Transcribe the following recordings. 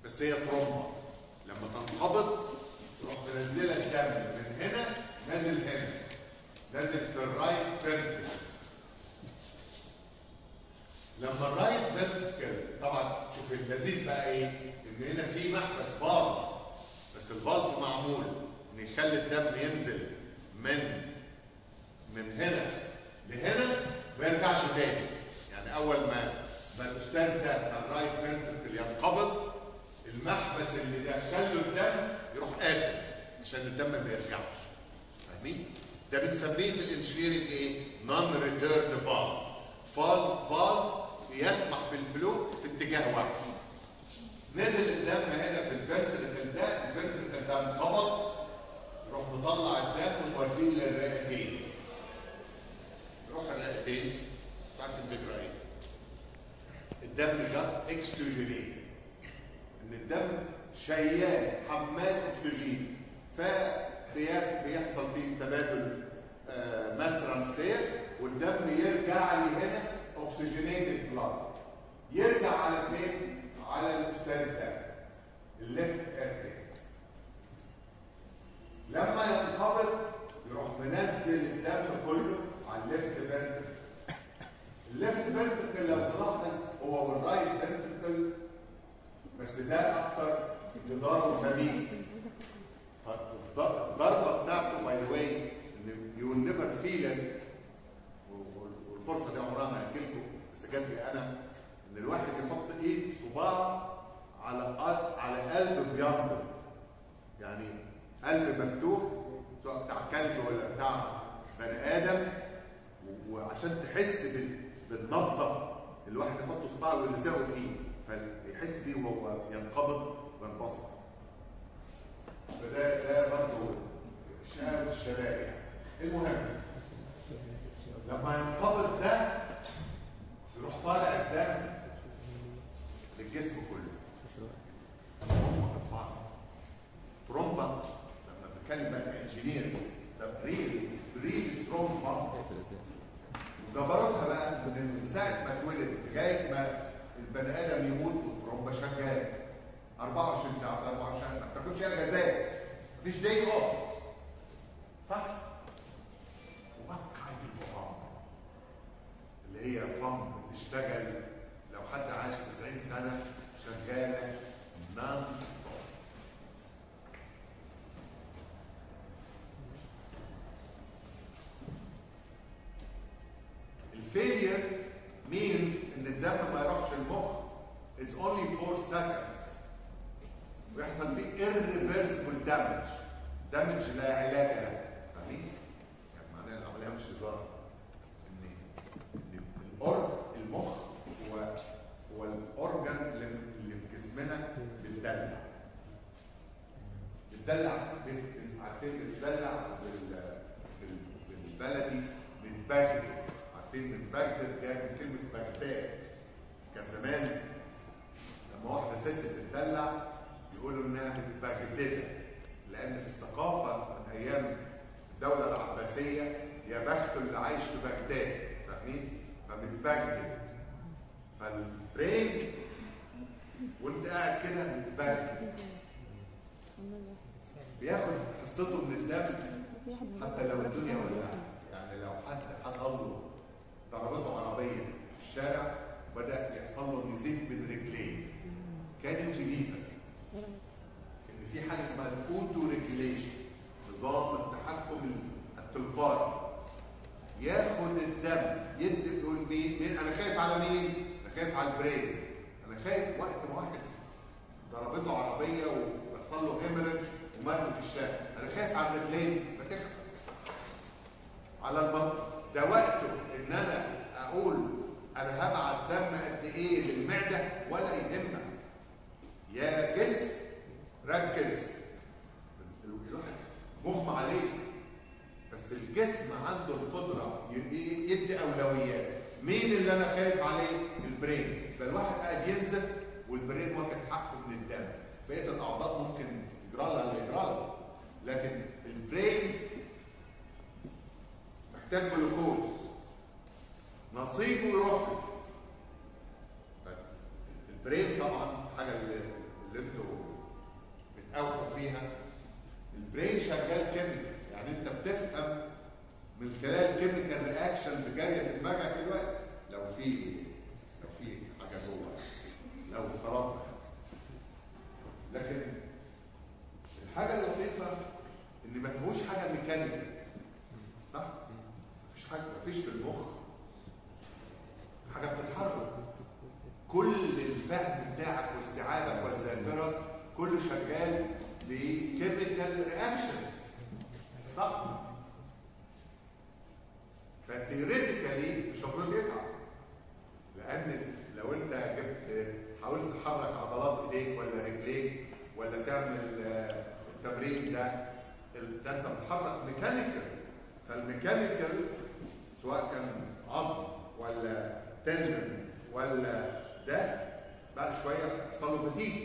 بس هي ترومبا لما تنقبض تروح منزله الدم من هنا نازل هنا نازل في الرايت فنتركل لما الرايت فنتركل طبعا شوف اللذيذ بقى ايه ان هنا في محبس فالف بس الفالف معمول ان يخلي الدم ينزل من من هنا لهنا ما يرجعش تاني يعني اول ما ما الاستاذ ده بتاع الرايت فنتركل ينقبض المحبس اللي دخل له الدم يروح قافل عشان الدم ما يرجعش فاهمين؟ ده بنسميه في الانجينيرنج ايه؟ نون ريتيرن فالف فال فالف يسمح بالفلو في اتجاه واحد نزل الدم هنا في الفنتركل ده الفنتركل ده انقبض يروح مطلع الدم وموديه للرئتين يروح الرئتين تعرف الفكره ايه؟ الدم ده اكستوجينيت ان الدم شيال حمال اكسجين فبيحصل فيه تبادل ماس ترانسفير والدم يرجع لي هنا اوكسجينيتد بلاد يرجع على فين؟ على الاستاذ ده الليفت اتريك لما ينقبض يروح منزل الدم كله على الليفت فنتركل الليفت فنتركل لو تلاحظ هو والرايت فنتركل بس ده اكتر جداره ثمين فالضربه بتاعته باي ذا واي ان يو نيفر فيل والفرصه دي عمرها ما هتجيلكم بس جات لي انا ان الواحد يحط ايه صباع على على قلب بينبض يعني قلب مفتوح سواء بتاع كلب ولا بتاع بني ادم وعشان تحس بالنبضه الواحد يحط صباعه ويلزقه فيه فيحس بيه وهو ينقبض وينبسط فده ده برضه شاب الشباب يعني المهم لما ينقبض ده يروح طالع الدم للجسم كله ترومبا لما بتكلم بقى كانجينير ده ريل ريل سترونج بامب وجبروتها بقى من ساعه ما اتولد لغايه ما البني ادم يموت والترومبا شغال 24 ساعه في 24 ساعه ما بتاخدش اجازات مفيش داي اوف صح؟ وبقى الفقام اللي هي فم بتشتغل لو حد عاش 90 سنه شغاله نون ستوب الفيلير means ان الدم ما يروحش المخ it's only 4 seconds ويحصل فيه irreversible damage damage لا علاج له فاهمين؟ يعني معناها العمليه مش هزار ان ان الأورج المخ هو هو الاورجن اللي اللي في جسمنا بتدلع بتدلع عارفين بتدلع بال بالبلدي بتبجد عارفين من بجدد جاي من كلمه بغداد كان زمان لما واحده ست بتدلع يقولوا انها متبجدده لان في الثقافه من ايام الدوله العباسيه يا بخت اللي عايش في بغداد فاهمين؟ فمتبجد فالبرين وانت قاعد كده متبجد بياخد حصته من الدم حتى لو الدنيا ولعت يعني لو حد حصل له ضربته عربيه في الشارع وبدا يحصل له نزيف بين رجليه كان يبليفك ان في حاجه اسمها الاوتو ريجيليشن نظام التحكم التلقائي ياخد الدم يدي يقول مين مين انا خايف على مين انا خايف على البرين انا خايف وقت ما واحد ضربته عربيه ويحصل له هيمرج ومرمي في الشارع انا خايف على الرجلين فتخف على البطن ده وقته ان انا اقول انا هبعت دم قد ايه للمعده ولا يهمك يا جسم ركز الواحد مغمى عليه بس الجسم عنده القدره يدي اولويات مين اللي انا خايف عليه البرين فالواحد قاعد ينزف والبرين واخد حقه من الدم بقيه الاعضاء ممكن يجرى لها اللي يجرى لها لكن البرين محتاج جلوكوز نصيبه يروح له البرين طبعا حاجه اللي اللي انتوا بتقاوحوا فيها البرين شغال كيميكال يعني انت بتفهم من خلال كيميكال رياكشنز جاريه في دماغك دلوقتي لو في لو في حاجه جوه لو افترضنا لكن الحاجه اللطيفه ان ما فيهوش حاجه ميكانيكال صح؟ مفيش حاجه مفيش في المخ حاجه بتتحرك كل الفهم بتاعك واستيعابك والذاكره كله شغال بكيميكال رياكشن صح؟ فثيوريتيكالي مش المفروض يتعب لان لو انت جبت حاولت تحرك عضلات ايديك ولا رجليك ولا تعمل آه، التمرين ده ال- ده انت بتحرك ميكانيكال فالميكانيكال سواء كان عظم ولا تندنز ولا ده بعد شويه يحصل له فتيج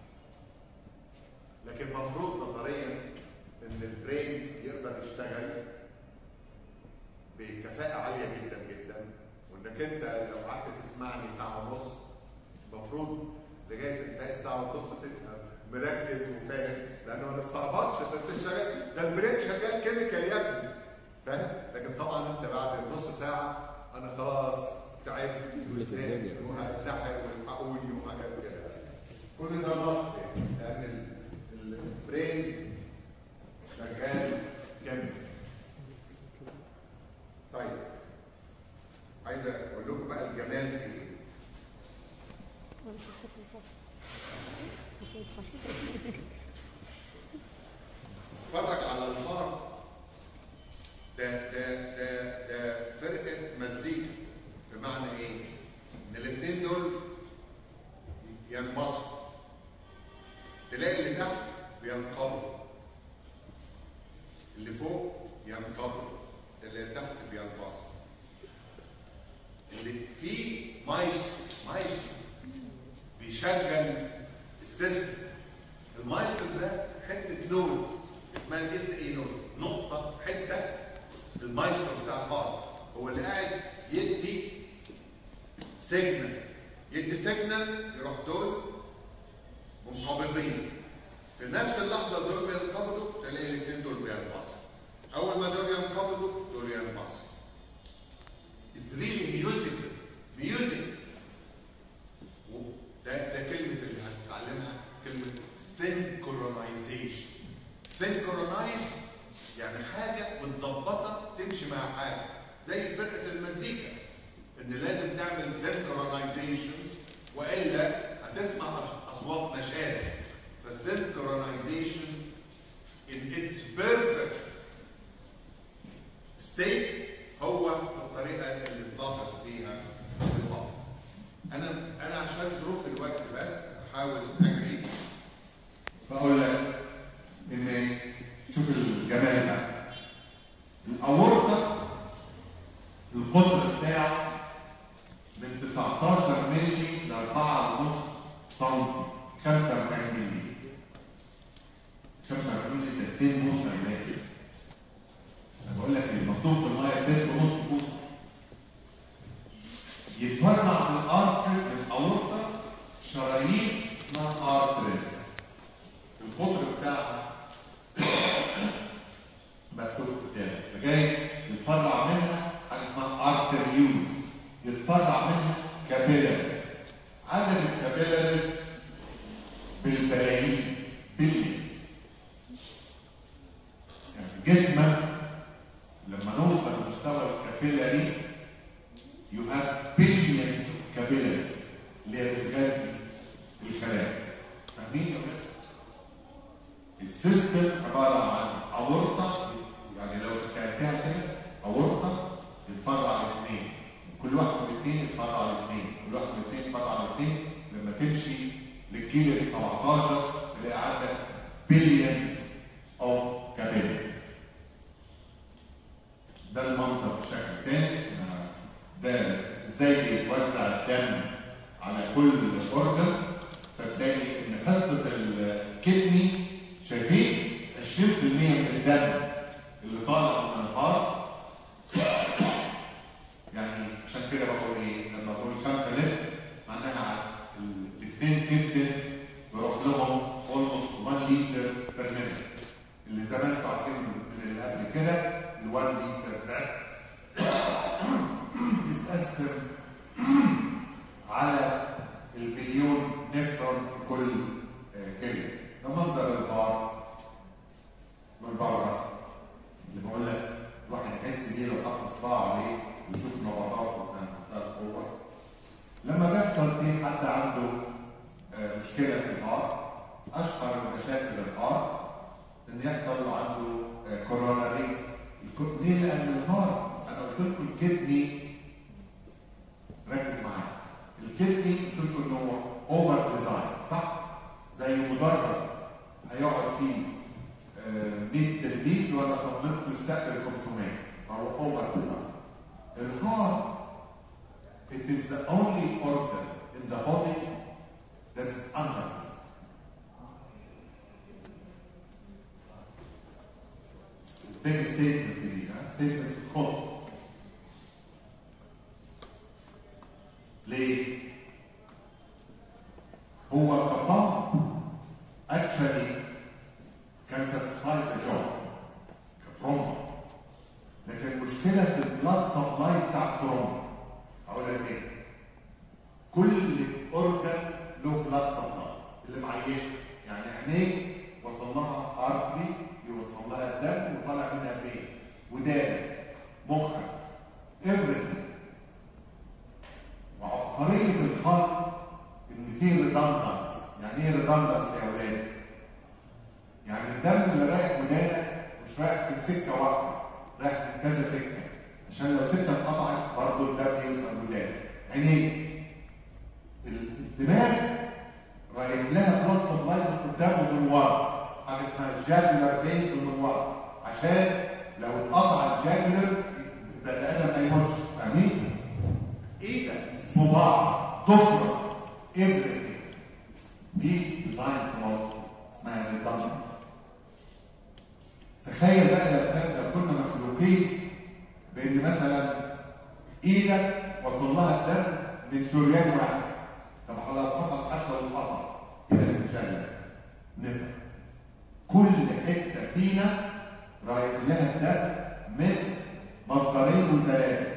لكن المفروض نظريا ان البرين يقدر يشتغل بكفاءة عالية جدا جدا وانك انت لو قعدت تسمعني ساعة ونص المفروض لغاية انتهاء الساعة ونص تبقى مركز وفاهم لانه ما نستعبطش ده انت شغال ده البرين شغال كيميكال يا ابني فاهم؟ لكن طبعا انت بعد نص ساعة انا خلاص تعبت وزهقت وهنتحر والحقوني وحاجات كده كل ده نص يعني لان ال- ال- البرين شغال كيميكال طيب عايز اقول لكم بقى الجمال في ايه؟ اتفرج على الهارت ده ده ده ده فرقه مزيكا بمعنى ايه؟ ان الاثنين دول ينبسطوا تلاقي اللي تحت بينقبض اللي فوق ينقبض اللي تحت بينبسط اللي فيه مايسترو مايسترو بيشغل السيستم المايسترو ده حته نود اسمها الاس اي نود نقطه حته المايسترو بتاع الهارت هو اللي قاعد يدي سيجنال يدي سيجنال يروح دول منقبضين في نفس اللحظه دول بينقبضوا تلاقي الاثنين دول بينبسطوا اول ما دول ينقبضوا دول ينبسطوا It's really musical music ده ده كلمة اللي هتتعلمها كلمة synchronization synchronize يعني حاجة متظبطة تمشي مع حاجة زي فرقة المزيكا إن لازم تعمل synchronization وإلا هتسمع أصوات نشاز فالسynchronization in its perfect state هو الطريقة اللي تلاحظ بيها الوضع. أنا أنا عشان ظروف الوقت بس أحاول أجري فأقول لك إن شوف الجمال ده. الأورطة القطر بتاعه من 19 مللي ل 4.5 سم 45 مللي 45 مللي ده 2 بوصة علاج انا بقول لك ماسوره الميه بنت نص بوصه يتفرع من الارتر للاورطه شرايين اسمها ارتريز القطر بتاعها مكتوب قدامك فجاي يتفرع منها حاجه اسمها ارتريوز يتفرع منها كابيلاريز عدد الكابيلاريز بالبلايين بليونز يعني جسمك لما نوصل لمستوى الكابيلاري you have billions of capillaries اللي هي بتغذي الخلايا فاهمين يا ولاد؟ السيستم عباره عن اورطه يعني لو تخيلتها كده اورطه تتفرع لاثنين كل واحد من الاثنين يتفرع لاثنين كل واحد من الاثنين يتفرع لاثنين لما تمشي للجيل ال 17 تلاقي عندك billions of capillaries ده المنظر بشكل تاني ده ازاي بيتوزع الدم على كل اورجن فتلاقي ان قصه الكدني شايفين 20% من الدم اللي طالع من الهارت يعني عشان كده بقول ايه لما بقول 5 لتر معناها الاثنين كبد بيروح لهم كل آه، كلمه ده منظر البار من بره اللي بقول لك الواحد يحس بيه لو حط صباعه عليه ويشوف نبضاته من منتهى القوه لما بيحصل في حد عنده آه، مشكله في الهار اشهر مشاكل الهار ان يحصل له عنده آه، كوروناري الكو- ليه؟ لان الهار انا قلت لكم الكدني ركز معايا الكدني قلت لكم ان هو اوفر ديزاين صح؟ زي مدرج هيقعد فيه آه، 100 تلبيس وانا صممته يستقبل 500 فهو اوفر ديزاين الهار it is the only organ in the body that's under design. big statement دي ها statement خط ليه؟ هو كبام actually can satisfy the job كترومبا لكن المشكله في البلاد سبلاي بتاع الترومبا اقول لك ايه؟ كل اورجان له بلاد سبلاي اللي معيشه يعني عينيك وصل لها ارتري يوصل لها الدم وطالع منها فين؟ ودانك مخك everything وعبقريه الخلق ان في ريدندنس يعني ايه ريدندنس يا ولاد؟ يعني الدم اللي رايح ودانك مش رايح من سكه واحده رايح من كذا سكه عشان لو سكه اتقطعت برضه الدم يوصل ودانك عينيك الدماغ رايح لها بلاد سبلاي من قدام ومن ورا حاجه اسمها الجاكولار فينز من ورا عشان لو اتقطع الجاكولار البني ادم ما يموتش فاهمين؟ ايه ده؟ صباع ضفره everything دي ديزاين في مصر اسمها ريدندنس تخيل بقى لو كان لو كنا مخلوقين بان مثلا ايدك وصل لها الدم من شريان واحد طب لو حصل حادثه وانقطع كده نتشل نفهم كل حته فينا رايح لها الدم من مصدرين وثلاثه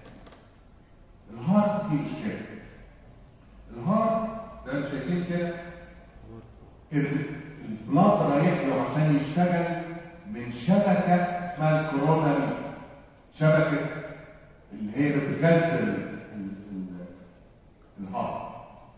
الهارت فيه مشكله الهارت زي ما شايفين كده ال- البلاد رايح له عشان يشتغل من شبكه اسمها الكوروناري شبكه اللي هي بتغذي ال- ال- ال- الهارت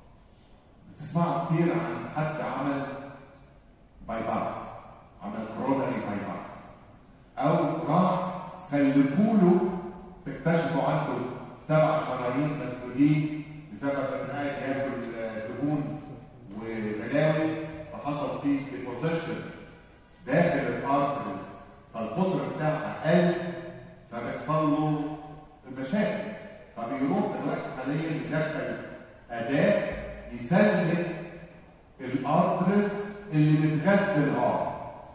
بتسمعوا كتير عن حد عمل باي باس عمل كوروناري باي باس او راح سلكوا له اكتشفوا عنده سبع شرايين مسدودين بسبب ان قاعد ياكل آه، دهون وبلاوي فحصل فيه ديبوزيشن داخل الارترز فالقدره بتاعها قل فبيحصل له المشاكل فبيروح دلوقتي حاليا يدخل اداه يسلك الارترز اللي بتغذي الهارت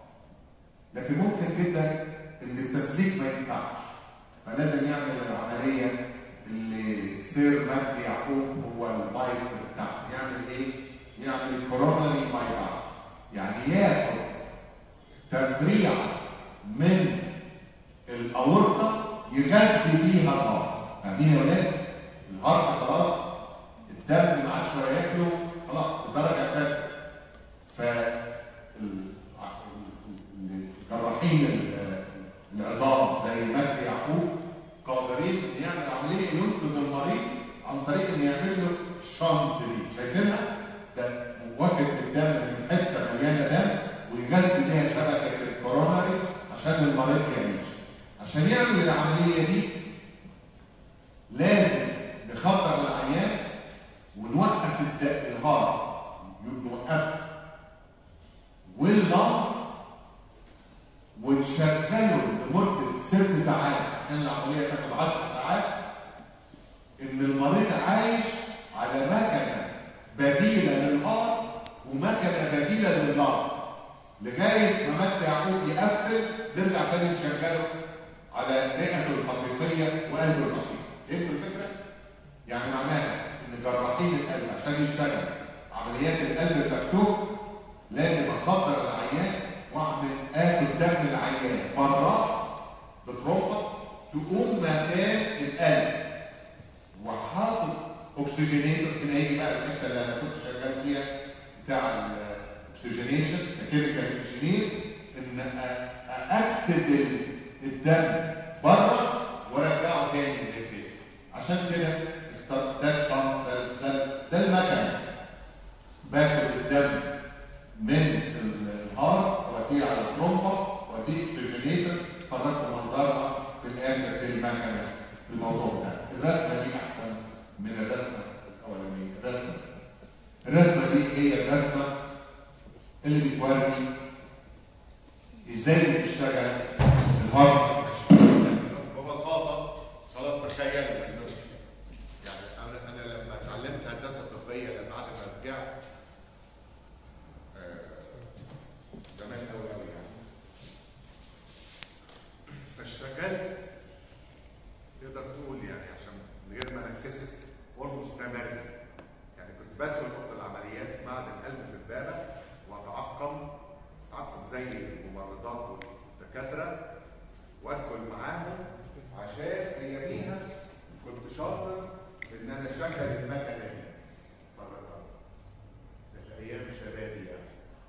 لكن ممكن جدا ان التسليك ما ينفعش فلازم يعمل العمليه اللي سير مجدي يعقوب هو المايستر بتاعه يعمل ايه؟ يعمل كوروناري بايباس يعني ياخد تفريع من الاورطه يغذي بيها الهارت فاهمين يا ولاد؟ الهارت خلاص الدم ما عادش ياكله خلاص الدرجه الثالثه ف ال- ال- الجراحين ال- العظام زي مجدي يعقوب قادرين ان يعمل عمليه ينقذ المريض عن طريق ان يعمل له شنط دي شايفينها؟ ده واخد الدم من حته مليانه دم ويغذي بيها شبكه الكوروناري عشان المريض يعيش عشان يعمل العمليه دي لازم نخبر العيان ونوقف الد- الهارت نوقفه واللمس ونشغله لمده ست ساعات عشان العمليه تاخد 10 ساعات ان المريض عايش على مكنه بديله للهارت ومكنه بديله لللمس لغايه ما مجدي يعقوب يقفل نرجع تاني نشغله على رئته الحقيقيه وقلبه الحقيقي فهمتوا الفكره؟ يعني معناها ان جراحين القلب عشان يشتغل عمليات القلب المفتوح لازم اخطر العيان واعمل اخد دم العيان بره بتربط تقوم مكان القلب وحاطط اكسجينيتور هنا يجي بقى الحته اللي انا كنت شغال فيها بتاع الاكسجينيشن كيميكال انجينير ان اكسد الدم بره وارجعه تاني للجسم عشان كده اخترت ده الشنط ده ده, ده المكنه باخد الدم من الهارت واديه على الترومبه واديه اكسجينيتر فرجت منظرها في الاخر دي المكنه الموضوع ده الرسمه دي احسن من الرسمه الاولانيه الرسمه الرسمه دي هي الرسمه اللي بتوري ازاي بتشتغل الهارت ببساطه خلاص تخيل يعني انا انا لما اتعلمت هندسه طبيه لما بعد ما رجعت آه، زمان قوي قوي يعني فاشتغلت تقدر تقول يعني عشان من غير ما نتكسف اولموست تمرين يعني كنت بدخل اوضه العمليات في معهد القلب في البابا واتعقم اتعقم زي الممرضات والدكاتره وادخل معاهم عشان اياميها كنت شاطر في ان انا اشغل المكنه دي بره الأرض. ده في ايام شبابي يعني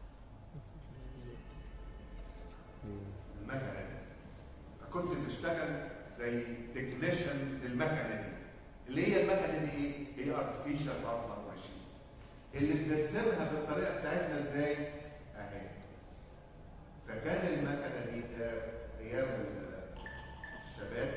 المكنه دي فكنت بشتغل زي تكنيشن للمكنه دي اللي هي المكنه دي ايه؟ هي ارتفيشال هارت ماشين اللي بنرسمها بالطريقه بتاعتنا ازاي؟ اهي فكان المكنه دي ده ايام الشباب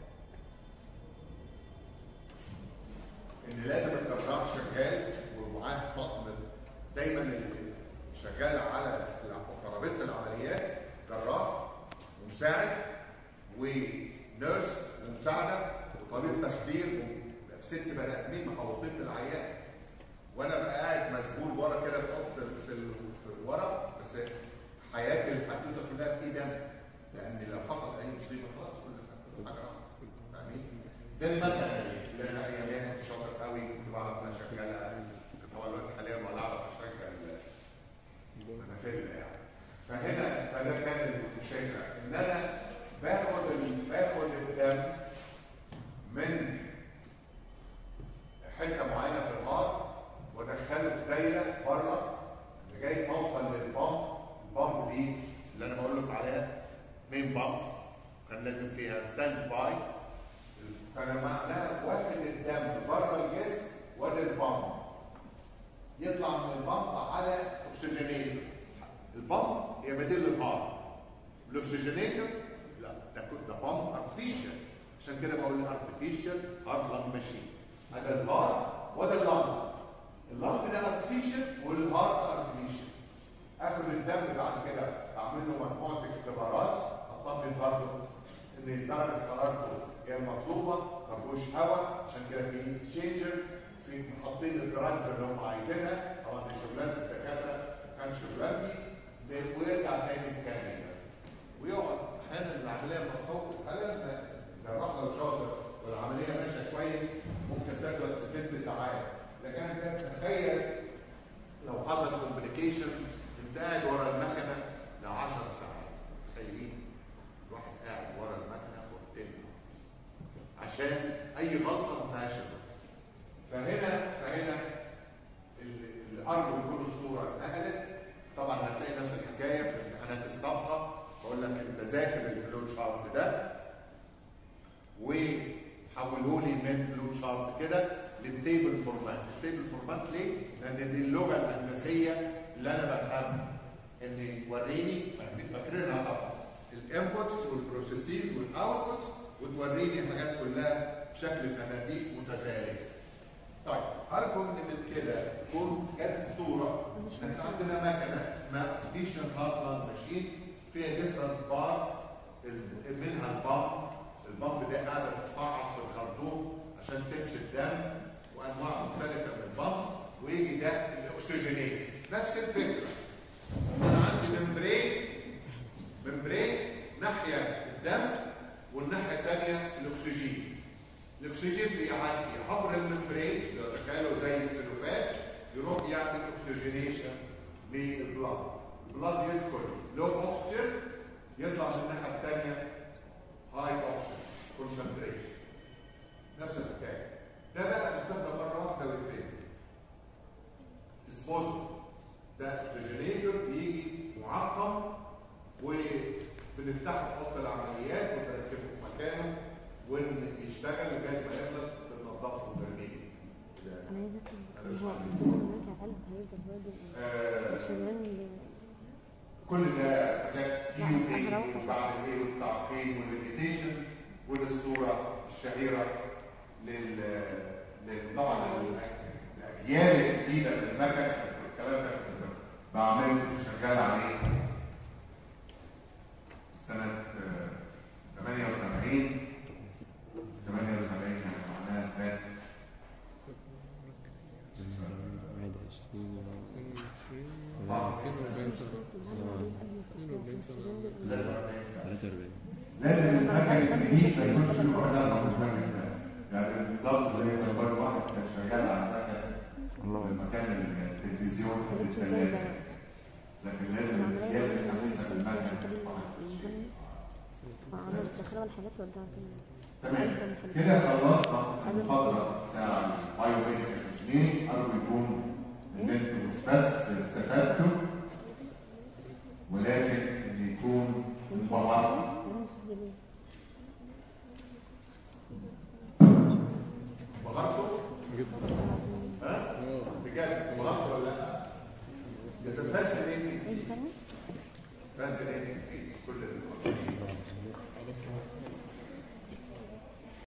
ان لازم الجراح شغال ومعاه طقم دايما اللي شغال على ترابيزه العمليات جراح ومساعد ونيرس ومساعده وطبيب تخدير ست بني ادمين محوطين بالعيان وانا بقى قاعد مسجون ورا كده في اوضه في ال- في ورا بس حياتي الحدوته كلها في دم لان لو حصل اي مصيبه خلاص كل حاجه راحت فاهمين؟ ده المكنه دي اللي انا اياميها كنت شاطر قوي كنت بعرف انا اشغلها طبعا الوقت حاليا ولا اعرف اشغل انا فيلا يعني فهنا فده كان الفكره ان انا باخد ال- باخد الدم من حته معينه في الهارت وادخله في دايره بره لغايه ما اوصل للبامب البامب دي اللي انا بقول لك عليها مين بامبس كان لازم فيها ستاند باي فانا معناها واخد الدم بره الجسم وادي البامب يطلع من البامب على اكسجينيتر البامب هي بديل للهارت الاكسجينيتر لا ده كل- ده بامب ارتفيشال عشان كده بقول ارتفيشال هارت لانج ماشين هذا الهارت وده اللانج اللانج ده ارتفيشال والهارت ارتفيشال اخد الدم بعد كده اعمل له مجموعه اختبارات اطمن برضه ان درجه حرارته هي المطلوبه ما فيهوش هواء عشان كده في هيت اكسشينجر في حاطين الدرايفز اللي هم عايزينها طبعا دي شغلانه الدكاتره ما كانش شغلانتي ويرجع تاني مكانه ويقعد احيانا العمليه مفتوحه احيانا الجراح لو شاطر والعمليه ماشيه كويس ممكن تخلص في ست ساعات لكن انت تخيل لو حصل كومبليكيشن انت قاعد ورا المكنه ل 10 ساعات تخيلين الواحد قاعد ورا المكنه وبتنفع عشان اي غلطه ما فيهاش غلط. فهنا فهنا ال- الارجو يكون الصوره اتنقلت طبعا هتلاقي نفس الحكايه في الامتحانات السابقه بقول لك انت ذاكر الفلو شارت ده وحوله لي من فلو شارت كده للتيبل فورمات، التيبل فورمات ليه؟ لان دي اللغه الهندسيه اللي انا بفهمها ان وريني فاكرينها طبعا الانبوتس والبروسيسز والاوتبوتس وتوريني الحاجات كلها بشكل صناديق متتاليه. طيب ارجو ان من كده تكون جت الصوره احنا عندنا مكنه اسمها ارتفيشال هارت لانج ماشين فيها ديفرنت بارتس منها البامب البامب ده قاعده تتفعص في الخرطوم عشان تمشي الدم وانواع مختلفه من البامب ويجي ده الاكسجينيت نفس الفكره انا عندي ممبرين ممبرين ناحيه الدم والناحيه الثانيه الاكسجين الاكسجين بيعدي عبر الممبرين لو تخيلوا زي السلوفات يروح يعمل اكسجينيشن للبلاد البلاد يدخل لو اوكسجين يطلع من الناحيه الثانيه هاي اوكسجين كونسنتريشن نفس الحكايه ده بقى بيستخدم مره واحده ويتفهم ديسبوزل بنفتحه في اوضه العمليات ونركبه في مكانه ويشتغل لغايه ما يخلص بننضفه وترميه انا عايزه افهم هو كل ما نرجع فعلا هيفضل برضه آه، شغال كل ده حاجات كيو ايه وبعد ايه والتعقيم والليميتيشن وللصوره الشهيره لل لل- طبعا الاجيال الجديده للمكن الكلام ده كنت بعمل شغال عليه سنه آه، 78 78 يعني معناها فات لا، لا، لازم المكن الجديد ما يكونش له علاقه بالمكن ده يعني بالظبط زي ما كل واحد كان شغال على المكن مكان التلفزيون في الثلاجه لكن لازم الاجيال الحديثه في المكن تصبح انا الذاكره والحاجات ودعها فين تمام كده خلصنا المحاضره بتاع البايو ميديكال انجينيرنج ارجو يكون ان انتوا مش بس استفدتوا ولكن ان يكون انبهرتوا انبهرتوا؟ ها؟ بجد انبهرتوا ولا لا؟ استفدت ايه؟